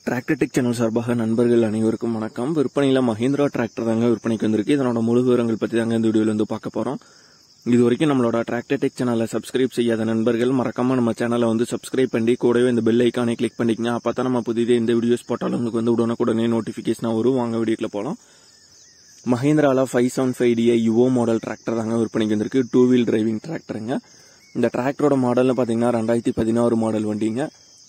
tractor tech channel சார்பாக நண்பர்கள் அனைவருக்கும் வணக்கம் விற்பனையில் மஹிந்திரா டிராக்டர் தாங்க விற்பனைக்கு வந்திருக்கு இதனோட முழு விவரங்கள் பற்றி தாங்க இந்த வீடியோவில் வந்து பார்க்க போகிறோம் இது வரைக்கும் நம்மளோட டிராக்டர் டெக் சேனலை சப்ஸ்கிரைப் செய்யாத நண்பர்கள் மறக்காம நம்ம சேனலை வந்து சப்ஸ்கிரைப் பண்ணி கூடவே இந்த பெல் ஐக்கானை கிளிக் பண்ணிக்கங்க அப்போ தான் நம்ம புதிதே இந்த வீடியோஸ் போட்டாலும் உங்களுக்கு வந்து உடனுக்குடனே நோட்டிஃபிகேஷனாக வரும் வாங்க வீடியோக்குள்ள போகலாம் மஹேந்திரால five seven five DI Yuvo model tractor தாங்க விற்பனைக்கு வந்திருக்கு டூ வீல் டிரைவிங் டிராக்டருங்க இந்த டிராக்டரோட மாடல்னு பார்த்தீங்கன்னா ரெண்டாயிரத்தி பதினாறு மாடல் வண்டிங்க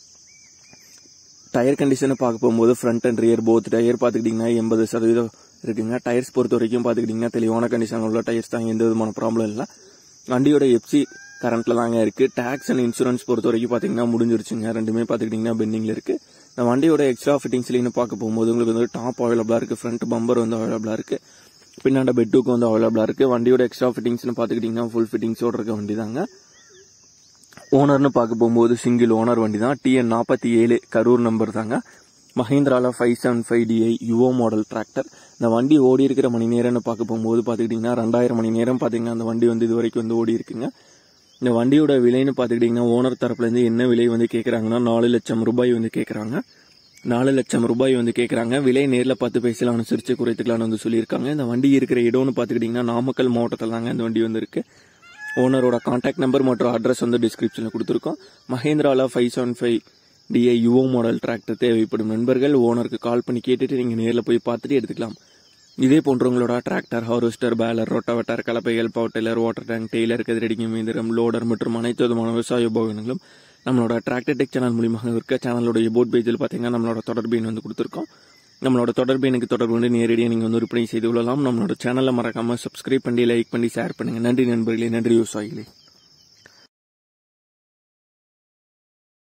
டயர் கண்டிஷனை பார்க்க போகும்போது front and rear both tyre பார்த்துக்கிட்டிங்கன்னா எண்பது சதவீதம் இருக்குங்க டயர்ஸ் பொறுத்த வரைக்கும் பார்த்துக்கிட்டிங்கன்னா தெளிவான கண்டிஷன் உள்ள டயர்ஸ் தான் எந்த விதமான ப்ராப்ளம் இல்லை வண்டியோட எஃப்சி கரண்ட்ல தாங்க இருக்கு டேக்ஸ் அண்ட் இன்சூரன்ஸ் பொறுத்த வரைக்கும் பார்த்தீங்கன்னா முடிஞ்சிருச்சுங்க ரெண்டுமே பார்த்துக்கிட்டிங்கன்னா பெண்டிங்ல இருக்கு இந்த வண்டியோட எக்ஸ்ட்ரா ஃபிட்டிங்ஸ்லையும் பார்க்க போகும்போது உங்களுக்கு வந்து டாப் அவைலபிளா இருக்கு ஃப்ரண்ட் பம்பர் வந்து அவைலபிளா இருக்கு பின்னாண்ட பெட்டுக்கு வந்து அவைலபிளா இருக்கு வண்டியோட எக்ஸ்ட்ரா ஃபிட்டிங்ஸ்னு பார்த்துக்கிட்டிங்கன்னா ஃபுல் ஃபிட்டிங்ஸோட இருக்க வண்டி தாங்க ஓனர்னு பார்க்க போகும்போது சிங்கிள் ஓனர் வண்டி தான் டிஎன் நாற்பத்தி ஏழு கரூர் நம்பர் தாங்க மஹேந்திரால five seven five DI Yuvo model tractor இந்த வண்டி ஓடி இருக்கிற மணி நேரம்னு பார்க்க போகும்போது பார்த்துக்கிட்டிங்கன்னா ரெண்டாயிரம் மணி நேரம் பார்த்தீங்கன்னா அந்த வண்டி வந்து இது வரைக்கும் வந்து ஓடி இருக்குங்க இந்த வண்டியோட விலைன்னு பார்த்துக்கிட்டிங்கன்னா ஓனர் தரப்புலேருந்து என்ன விலை வந்து கேட்குறாங்கன்னா நாலு லட்சம் ரூபாய் வந்து கேட்குறாங்க நாலு லட்சம் ரூபாய் வந்து கேட்குறாங்க விலை நேரில் பத்து பைசா அனுசரித்து குறைத்துக்கலாம்னு வந்து சொல்லியிருக்காங்க இந்த வண்டி இருக்கிற இடம்னு பார்த்துக்கிட்டிங்கன்னா நாமக்கல் மாவட்டத்தில் தாங்க இந்த வண்டி வந்து இருக்கு ஓனரோட கான்டாக்ட் நம்பர் மற்றும் அட்ரஸ் வந்து டிஸ்கிரிப்ஷனில் கொடுத்துருக்கோம் மஹேந்திரால five seven five DI Yuvo model tractor தேவைப்படும் நண்பர்கள் ஓனருக்கு கால் பண்ணி கேட்டுட்டு நீங்கள் நேரில் போய் பார்த்துட்டு எடுத்துக்கலாம் இதே போன்றவங்களோட டிராக்டர் ஹார்வெஸ்டர் பேலர் ரொட்டவெட்டர் கலப்பைகள் power tiller water tank trailer கதிரடிக்கும் இயந்திரம் லோடர் மற்றும் அனைத்து விதமான விவசாய உபகரணங்களும் நம்மளோட டிராக்டர் டெக் சேனல் மூலியமாக இருக்க சேனலோட போட் பேஜில் பார்த்தீங்கன்னா நம்மளோட தொடர்பு எண் வந்து கொடுத்துருக்கோம் நம்மளோட தொடர்பு எனக்கு தொடர்பு வந்து நேரடியாக நீங்கள் வந்து விற்பனை செய்து கொள்ளலாம் நம்மளோட சேனலை மறக்காம சப்ஸ்கிரைப் பண்ணி லைக் பண்ணி ஷேர் பண்ணுங்க நன்றி நண்பர்களே நன்றி விவசாயிகளே